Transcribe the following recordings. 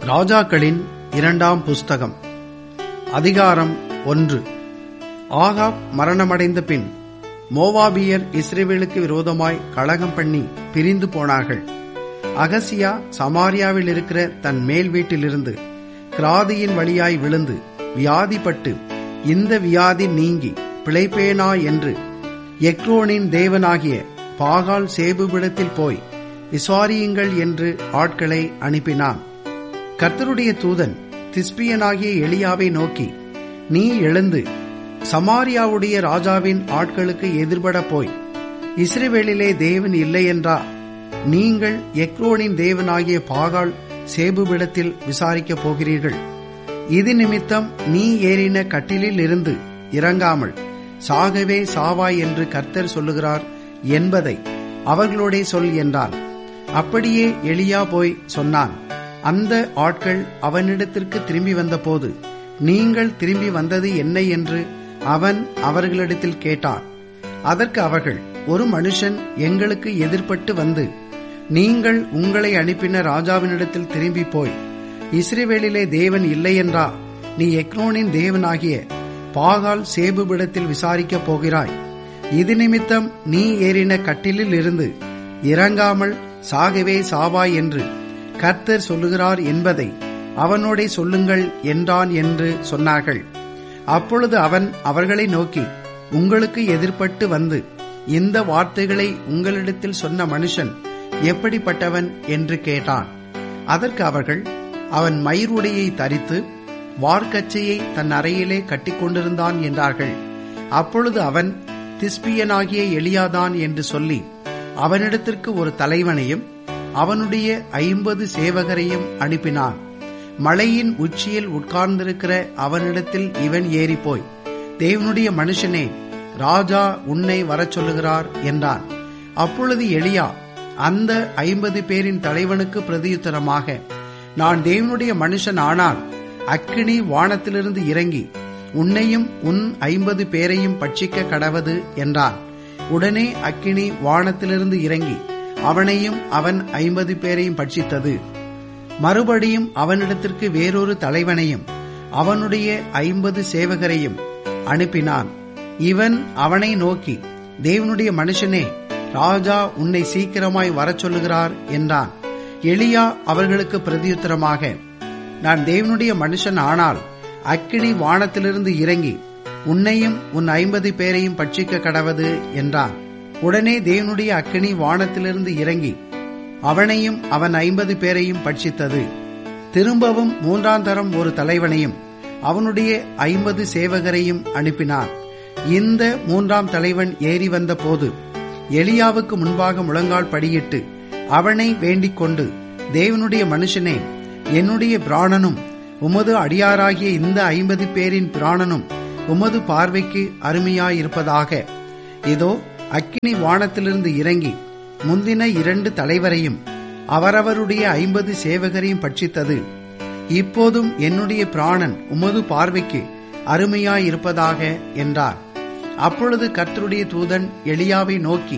ராஜாக்களின் இரண்டாம் புஸ்தகம் அதிகாரம் ஒன்று ஆகாப் மரணமடைந்த பின் மோவாபியர் இஸ்ரேவேலுக்கு விரோதமாய் கலகம் பண்ணி பிரிந்து போனார்கள் அகசியா சமாரியாவில் இருக்கிற தன் மேல் வீட்டிலிருந்து கிராதியின் வழியாய் விழுந்து வியாதிப்பட்டு இந்த வியாதி நீங்கி பிழைப்பேனா என்று எக்ரோனின் தேவனாகிய பாகால் சேபுவிடத்தில் போய் விசாரியுங்கள் என்று ஆட்களை அனுப்பினான் கர்த்தருடைய தூதன் திஸ்பியனாகிய எலியாவை நோக்கி நீ எழுந்து சமாரியாவுடைய ராஜாவின் ஆட்களுக்கு எதிர்பட போய் இஸ்ரேவேலிலே தேவன் இல்லை என்றா நீங்கள் எக்ரோனின் தேவனாகிய பாகால் சேபுவிடத்தில் விசாரிக்கப் போகிறீர்கள் இது நிமித்தம் நீ ஏறின கட்டிலில் இருந்து இறங்காமல் சாகவே சாவாய் என்று கர்த்தர் சொல்லுகிறார் என்பதை அவர்களோடே சொல் என்றான் அப்படியே எளியா போய் சொன்னான் அந்த ஆட்கள் அவனிடத்திற்கு திரும்பி வந்தபோது நீங்கள் திரும்பி வந்தது என்ன என்று அவன் அவர்களிடத்தில் கேட்டான் அதற்கு அவர்கள் ஒரு மனுஷன் எங்களுக்கு எதிர்ப்பட்டு வந்து நீங்கள் உங்களை அனுப்பின ராஜாவினிடத்தில் திரும்பி போய் இஸ்ரேவேலிலே தேவன் இல்லை என்றா நீ எக்ரோனின் தேவனாகிய பாகால் சேபுவிடத்தில் விசாரிக்கப் போகிறாய் இது நிமித்தம் நீ ஏறின கட்டிலில் இருந்து இறங்காமல் சாகவே சாவாய் என்று கர்த்தர் சொல்லுகிறார் என்பதை அவனோடே சொல்லுங்கள் என்றான் என்று சொன்னார்கள் அப்பொழுது அவன் அவர்களை நோக்கி உங்களுக்கு எதிர்ப்பட்டு வந்து இந்த வார்த்தைகளை உங்களிடத்தில் சொன்ன மனுஷன் எப்படிப்பட்டவன் என்று கேட்டான் அதற்கு அவர்கள் அவன் மயிருடையை தரித்து வார்க்கச்சையை தன் அறையிலே கட்டிக்கொண்டிருந்தான் என்றார்கள் அப்பொழுது அவன் திஸ்பியனாகிய எளியாதான் என்று சொல்லி அவனிடத்திற்கு ஒரு தலைவனையும் அவனுடைய ஐம்பது சேவகரையும் அனுப்பினான் மலையின் உச்சியில் உட்கார்ந்திருக்கிற அவனிடத்தில் இவன் ஏறிப்போய் தேவனுடைய மனுஷனே ராஜா உன்னை வரச் சொல்லுகிறார் என்றான் அப்பொழுது எளியா அந்த ஐம்பது பேரின் தலைவனுக்கு பிரதியுத்தரமாக நான் தேவனுடைய மனுஷன் ஆனால் அக்கினி வானத்திலிருந்து இறங்கி உன்னையும் உன் ஐம்பது பேரையும் பட்சிக்க கடவது என்றான் உடனே அக்கினி வானத்திலிருந்து இறங்கி அவனையும் அவன் ஐம்பது பேரையும் பட்சித்தது மறுபடியும் அவனிடத்திற்கு வேறொரு தலைவனையும் அவனுடைய ஐம்பது சேவகரையும் அனுப்பினான் இவன் அவனை நோக்கி தேவனுடைய மனுஷனே ராஜா உன்னை சீக்கிரமாய் வரச் சொல்லுகிறார் என்றான் எளியா அவர்களுக்கு பிரதியுத்தரமாக நான் தேவனுடைய மனுஷன் ஆனால் அக்கினி வானத்திலிருந்து இறங்கி உன்னையும் உன் ஐம்பது பேரையும் பட்சிக்க கடவது என்றான் உடனே தேவனுடைய அக்கினி வானத்திலிருந்து இறங்கி அவனையும் அவன் ஐம்பது பேரையும் பட்சித்தது திரும்பவும் மூன்றாம் தரம் ஒரு தலைவனையும் அவனுடைய ஐம்பது சேவகரையும் அனுப்பினான் இந்த மூன்றாம் தலைவன் ஏறி வந்த போது எலியாவுக்கு முன்பாக முழங்கால் படியிட்டு அவனை வேண்டிக் கொண்டு தேவனுடைய மனுஷனே என்னுடைய பிராணனும் உமது அடியாராகிய இந்த ஐம்பது பேரின் பிராணனும் உமது பார்வைக்கு அருமையாயிருப்பதாக இதோ அக்கினி வானத்திலிருந்து இறங்கி முந்தின இரண்டு தலைவரையும் அவரவருடைய ஐம்பது சேவகரையும் பட்சித்தது இப்போதும் என்னுடைய பிராணன் உமது பார்வைக்கு அருமையாயிருப்பதாக என்றார் அப்பொழுது கர்த்தருடைய தூதன் எளியாவை நோக்கி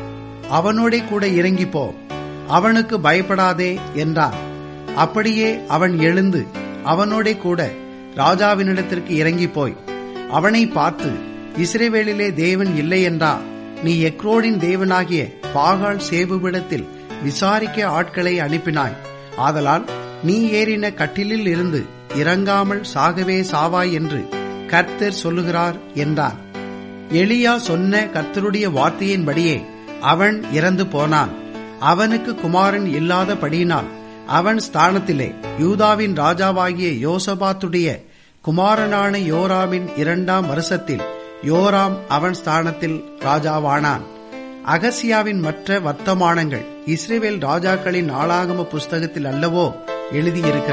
அவனோடே கூட இறங்கி போ அவனுக்கு பயப்படாதே என்றான் அப்படியே அவன் எழுந்து அவனோடே கூட ராஜாவினிடத்திற்கு இறங்கி போய் அவனை பார்த்து இஸ்ரேவேலிலே தேவன் இல்லை என்றா நீ எக்ரோடின் தேவனாகிய பாகால் சேபுவிடத்தில் விசாரிக்க ஆட்களை அனுப்பினாய் ஆதலால் நீ ஏறின கட்டிலில் இருந்து இறங்காமல் சாகவே சாவாய் என்று கர்த்தர் சொல்லுகிறார் என்றான் எளியா சொன்ன கர்த்தருடைய வார்த்தையின்படியே அவன் இறந்து போனான் அவனுக்கு குமாரன் இல்லாதபடியினால் அவன் ஸ்தானத்திலே யூதாவின் ராஜாவாகிய யோசபாத்துடைய குமாரனான யோராமின் இரண்டாம் வருஷத்தில் யோராம் அவன் ஸ்தானத்தில் ராஜாவானான் அகசியாவின் மற்ற வர்த்தமானங்கள் இஸ்ரேவேல் ராஜாக்களின் நாளாகம புஸ்தகத்தில் அல்லவோ எழுதியிருக்கிறது